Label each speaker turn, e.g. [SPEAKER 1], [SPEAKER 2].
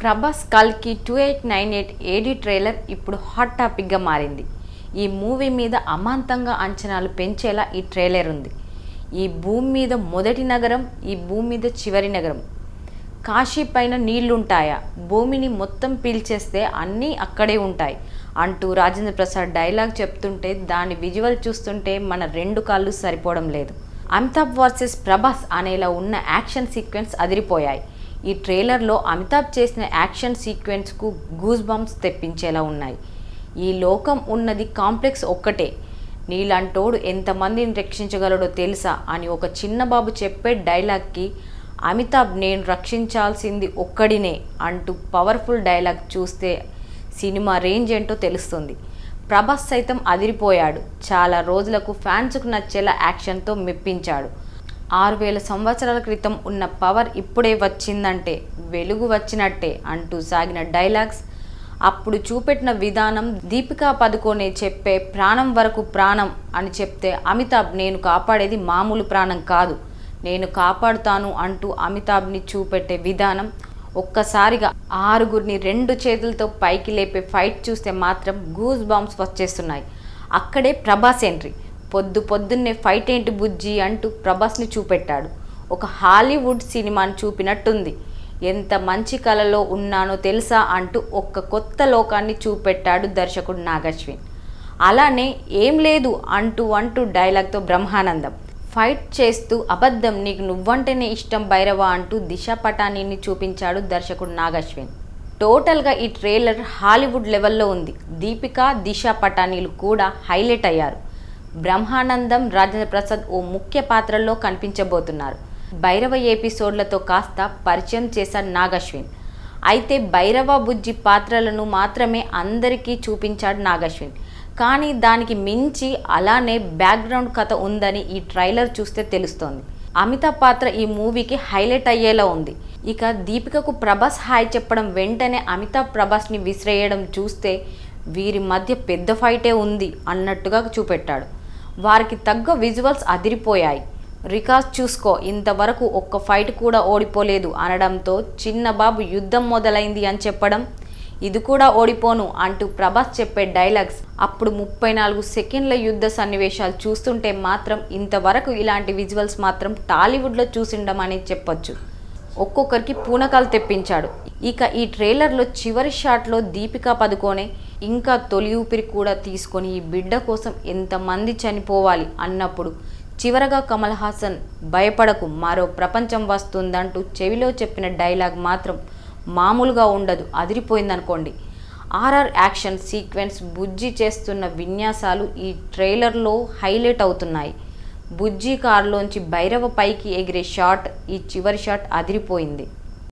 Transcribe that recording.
[SPEAKER 1] ప్రభాస్ కల్కి two eight nine eight AD trailer ఇప్పుడు hot టాపిక్గా మారింది ఈ మూవీ మీద అమాంతంగా అంచనాలు పెంచేలా ఈ ట్రైలర్ ఉంది ఈ భూమి మీద మొదటి నగరం ఈ భూమి మీద చివరి నగరం కాశీ పైన నీళ్లుంటాయా భూమిని మొత్తం పీల్చేస్తే అన్నీ అక్కడే ఉంటాయి అంటూ రాజేంద్ర ప్రసాద్ డైలాగ్ చెప్తుంటే దాని విజువల్ చూస్తుంటే మన రెండు కాళ్ళు సరిపోవడం లేదు అమితాబ్ వర్సెస్ ప్రభాస్ అనేలా ఉన్న యాక్షన్ సీక్వెన్స్ అదిరిపోయాయి ఈ ట్రైలర్లో అమితాబ్ చేసిన యాక్షన్ సీక్వెన్స్కు గూస్ బంప్స్ తెప్పించేలా ఉన్నాయి ఈ లోకం ఉన్నది కాంప్లెక్స్ ఒక్కటే నీలాంటోడు ఎంతమందిని రక్షించగలడో తెలుసా అని ఒక చిన్న బాబు చెప్పే డైలాగ్కి అమితాబ్ నేను రక్షించాల్సింది ఒక్కడినే అంటూ పవర్ఫుల్ డైలాగ్ చూస్తే సినిమా రేంజ్ ఏంటో తెలుస్తుంది ప్రభాస్ సైతం అదిరిపోయాడు చాలా రోజులకు ఫ్యాన్స్కు నచ్చేలా యాక్షన్తో మెప్పించాడు ఆరు వేల సంవత్సరాల క్రితం ఉన్న పవర్ ఇప్పుడే వచ్చిందంటే వెలుగు వచ్చినట్టే అంటూ సాగిన డైలాగ్స్ అప్పుడు చూపెట్టిన విధానం దీపికా పదుకోనే చెప్పే ప్రాణం వరకు ప్రాణం అని చెప్తే అమితాబ్ నేను కాపాడేది మామూలు ప్రాణం కాదు నేను కాపాడుతాను అంటూ అమితాబ్ని చూపెట్టే విధానం ఒక్కసారిగా ఆరుగురిని రెండు చేతులతో పైకి లేపే ఫైట్ చూస్తే మాత్రం గూస్ బాంబ్స్ వచ్చేస్తున్నాయి అక్కడే ప్రభాస్ ఎంట్రీ పొద్దు పొద్దున్నే ఫైట్ ఏంటి బుజ్జి అంటూ ప్రభాస్ని చూపెట్టాడు ఒక హాలీవుడ్ సినిమాని చూపినట్టుంది ఎంత మంచి కళలో ఉన్నానో తెలుసా అంటూ ఒక్క కొత్త లోకాన్ని చూపెట్టాడు దర్శకుడు నాగశ్విన్ అలానే ఏం లేదు అంటూ అంటూ డైలాగ్తో బ్రహ్మానందం ఫైట్ చేస్తూ అబద్ధం నీకు నువ్వంటేనే ఇష్టం భైరవ అంటూ దిశ పటానీని చూపించాడు దర్శకుడు నాగశ్విన్ టోటల్గా ఈ ట్రైలర్ హాలీవుడ్ లెవెల్లో ఉంది దీపిక దిశ పటానీలు కూడా హైలైట్ అయ్యారు బ్రహ్మానందం రాజేంద్ర ప్రసాద్ ఓ ముఖ్య పాత్రల్లో కనిపించబోతున్నారు భైరవ ఎపిసోడ్లతో కాస్త పరిచయం చేశాడు నాగశ్విన్ అయితే భైరవ బుజ్జి పాత్రలను మాత్రమే అందరికీ చూపించాడు నాగశ్విన్ కానీ దానికి మించి అలానే బ్యాక్గ్రౌండ్ కథ ఉందని ఈ ట్రైలర్ చూస్తే తెలుస్తోంది అమితాబ్ పాత్ర ఈ మూవీకి హైలైట్ అయ్యేలా ఉంది ఇక దీపికకు ప్రభాస్ హాయ్ చెప్పడం వెంటనే అమితాబ్ ప్రభాస్ని విసిరేయడం చూస్తే వీరి మధ్య పెద్ద ఫైటే ఉంది అన్నట్టుగా చూపెట్టాడు వారికి తగ్గ విజువల్స్ అదిరిపోయాయి రికార్డ్ చూసుకో ఇంతవరకు ఒక్క ఫైట్ కూడా ఓడిపోలేదు అనడంతో చిన్న బాబు యుద్ధం మొదలైంది అని చెప్పడం ఇది కూడా ఓడిపోను అంటూ ప్రభాస్ చెప్పే డైలాగ్స్ అప్పుడు ముప్పై నాలుగు సెకండ్ల యుద్ధ సన్నివేశాలు చూస్తుంటే మాత్రం ఇంతవరకు ఇలాంటి విజువల్స్ మాత్రం టాలీవుడ్లో చూసిండం అనేది చెప్పొచ్చు ఒక్కొక్కరికి పూనకాలు తెప్పించాడు ఇక ఈ ట్రైలర్లో చివరి షాట్లో దీపికా పదుకోనే ఇంకా తొలి ఊపిరి కూడా తీసుకొని ఈ బిడ్డ కోసం ఎంతమంది చనిపోవాలి అన్నప్పుడు చివరగా కమల్ హాసన్ భయపడకు మరో ప్రపంచం వస్తుందంటూ చెవిలో చెప్పిన డైలాగ్ మాత్రం మామూలుగా ఉండదు అదిరిపోయిందనుకోండి ఆర్ఆర్ యాక్షన్ సీక్వెన్స్ బుజ్జి చేస్తున్న విన్యాసాలు ఈ ట్రైలర్లో హైలైట్ అవుతున్నాయి బుజ్జి కారులోంచి భైరవ పైకి ఎగిరే షాట్ ఈ చివరి షాట్ అదిరిపోయింది